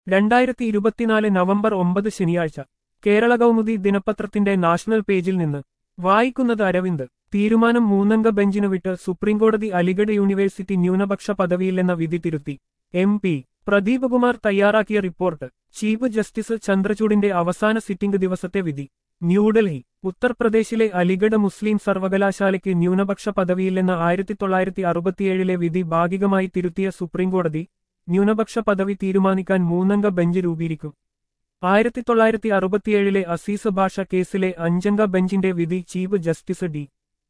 രണ്ടായിരത്തി ഇരുപത്തിനാല് നവംബർ ഒമ്പത് ശനിയാഴ്ച കേരള കൗമുദി ദിനപത്രത്തിന്റെ നാഷണൽ പേജിൽ നിന്ന് വായിക്കുന്നത് അരവിന്ദ് തീരുമാനം മൂന്നംഗ ബെഞ്ചിന് വിട്ട് സുപ്രീംകോടതി അലിഗഡ് യൂണിവേഴ്സിറ്റി ന്യൂനപക്ഷ പദവിയില്ലെന്ന വിധി തിരുത്തി എം പി പ്രദീപ് കുമാർ തയ്യാറാക്കിയ റിപ്പോർട്ട് ചീഫ് ജസ്റ്റിസ് ചന്ദ്രചൂഡിന്റെ അവസാന സിറ്റിംഗ് ദിവസത്തെ വിധി ന്യൂഡൽഹി ഉത്തർപ്രദേശിലെ അലിഗഡ് മുസ്ലിം സർവകലാശാലയ്ക്ക് ന്യൂനപക്ഷ പദവിയില്ലെന്ന ആയിരത്തി തൊള്ളായിരത്തി അറുപത്തിയേഴിലെ വിധി ഭാഗികമായി തിരുത്തിയ സുപ്രീംകോടതി ന്യൂനപക്ഷ പദവി തീരുമാനിക്കാൻ മൂന്നംഗ ബെഞ്ച് രൂപീകരിക്കും ആയിരത്തി തൊള്ളായിരത്തി അറുപത്തിയേഴിലെ അസീസ് ഭാഷ കേസിലെ അഞ്ചംഗ ബെഞ്ചിന്റെ വിധി ചീഫ് ജസ്റ്റിസ് ഡി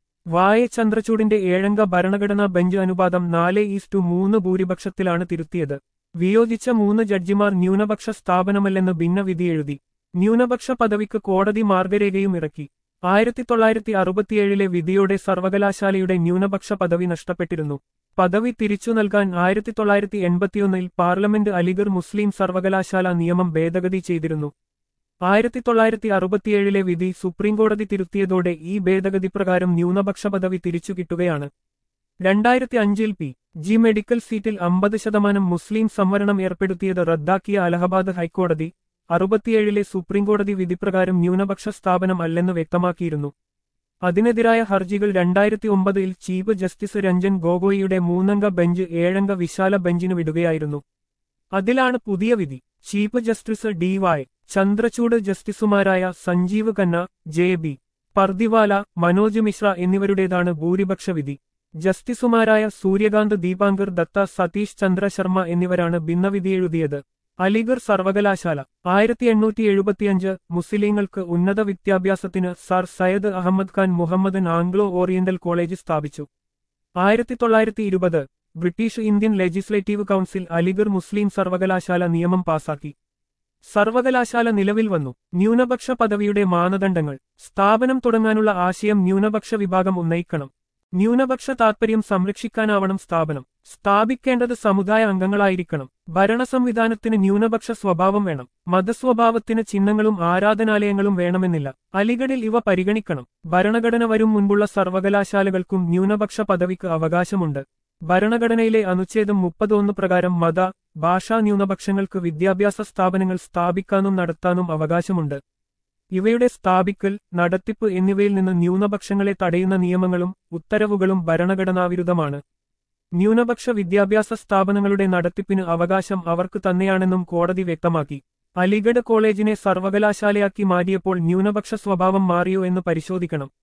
വായ ചന്ദ്രചൂഡിന്റെ ഏഴംഗ ഭരണഘടനാ ബെഞ്ച് അനുപാതം നാല് ഈസ്റ്റു മൂന്ന് ഭൂരിപക്ഷത്തിലാണ് തിരുത്തിയത് വിയോജിച്ച മൂന്ന് ജഡ്ജിമാർ ന്യൂനപക്ഷ സ്ഥാപനമല്ലെന്ന് ഭിന്നവിധി എഴുതി ന്യൂനപക്ഷ പദവിക്ക് കോടതി മാർഗരേഖയും ഇറക്കി ആയിരത്തി തൊള്ളായിരത്തി അറുപത്തിയേഴിലെ വിധിയോടെ സർവകലാശാലയുടെ ന്യൂനപക്ഷ പദവി നഷ്ടപ്പെട്ടിരുന്നു പദവി തിരിച്ചു നൽകാൻ ആയിരത്തി തൊള്ളായിരത്തി എൺപത്തിയൊന്നിൽ പാർലമെന്റ് അലിഗർ മുസ്ലിം സർവകലാശാല നിയമം ഭേദഗതി ചെയ്തിരുന്നു ആയിരത്തി തൊള്ളായിരത്തി അറുപത്തിയേഴിലെ വിധി സുപ്രീംകോടതി തിരുത്തിയതോടെ ഈ ഭേദഗതി പ്രകാരം ന്യൂനപക്ഷ പദവി തിരിച്ചു കിട്ടുകയാണ് രണ്ടായിരത്തി അഞ്ചിൽ പി ജി മെഡിക്കൽ സീറ്റിൽ അമ്പത് ശതമാനം മുസ്ലിം സംവരണം ഏർപ്പെടുത്തിയത് റദ്ദാക്കിയ അലഹബാദ് ഹൈക്കോടതി അറുപത്തിയേഴിലെ സുപ്രീംകോടതി വിധിപ്രകാരം ന്യൂനപക്ഷ സ്ഥാപനം അല്ലെന്ന് വ്യക്തമാക്കിയിരുന്നു അതിനെതിരായ ഹർജികൾ രണ്ടായിരത്തി ഒമ്പതിൽ ചീഫ് ജസ്റ്റിസ് രഞ്ജൻ ഗൊഗോയിയുടെ മൂന്നംഗ ബെഞ്ച് ഏഴംഗ വിശാല ബെഞ്ചിന് വിടുകയായിരുന്നു അതിലാണ് പുതിയ വിധി chief justice D Y Chandrachud ജസ്റ്റിസുമാരായ സഞ്ജീവ് ഖന്ന ജെ ബി പർദിവാല മനോജ് മിശ്ര എന്നിവരുടേതാണ് ഭൂരിപക്ഷ വിധി ജസ്റ്റിസുമാരായ സൂര്യകാന്ത് ദീപാങ്കർ ദത്ത സതീഷ് ചന്ദ്ര ശർമ്മ എന്നിവരാണ് ഭിന്നവിധി എഴുതിയത് അലിഗർ സർവകലാശാല ആയിരത്തി എണ്ണൂറ്റി എഴുപത്തിയഞ്ച് മുസ്ലിങ്ങൾക്ക് ഉന്നത വിദ്യാഭ്യാസത്തിന് Sir Syed Ahmad Khan Mohammedan Anglo Oriental College സ്ഥാപിച്ചു ആയിരത്തി തൊള്ളായിരത്തി ഇരുപത് British Indian Legislative Council Aligarh Muslim സർവകലാശാല നിയമം പാസാക്കി സർവകലാശാല നിലവിൽ വന്നു ന്യൂനപക്ഷ പദവിയുടെ മാനദണ്ഡങ്ങൾ സ്ഥാപനം തുടങ്ങാനുള്ള ആശയം ന്യൂനപക്ഷ വിഭാഗം ഉന്നയിക്കണം ന്യൂനപക്ഷ താൽപര്യം സംരക്ഷിക്കാനാവണം സ്ഥാപനം സ്ഥാപിക്കേണ്ടത് സമുദായ അംഗങ്ങളായിരിക്കണം ഭരണ സംവിധാനത്തിന് ന്യൂനപക്ഷ സ്വഭാവം വേണം മതസ്വഭാവത്തിന് ചിഹ്നങ്ങളും ആരാധനാലയങ്ങളും വേണമെന്നില്ല അലിഗഡിൽ ഇവ പരിഗണിക്കണം ഭരണഘടന വരും മുൻപുള്ള സർവകലാശാലകൾക്കും ന്യൂനപക്ഷ പദവിക്ക് അവകാശമുണ്ട് ഭരണഘടനയിലെ അനുച്ഛേദം മുപ്പത്തൊന്ന് പ്രകാരം മത ഭാഷാ ന്യൂനപക്ഷങ്ങൾക്ക് വിദ്യാഭ്യാസ സ്ഥാപനങ്ങൾ സ്ഥാപിക്കാനും നടത്താനും അവകാശമുണ്ട് ഇവയുടെ സ്ഥാപിക്കൽ നടത്തിപ്പ് എന്നിവയിൽ നിന്ന് ന്യൂനപക്ഷങ്ങളെ തടയുന്ന നിയമങ്ങളും ഉത്തരവുകളും ഭരണഘടനാവിരുദ്ധമാണ് ന്യൂനപക്ഷ വിദ്യാഭ്യാസ സ്ഥാപനങ്ങളുടെ നടത്തിപ്പിന് അവകാശം അവർക്ക് തന്നെയാണെന്നും കോടതി വ്യക്തമാക്കി അലിഗഡ് കോളേജിനെ സർവകലാശാലയാക്കി മാറ്റിയപ്പോൾ ന്യൂനപക്ഷ സ്വഭാവം മാറിയോ എന്ന് പരിശോധിക്കണം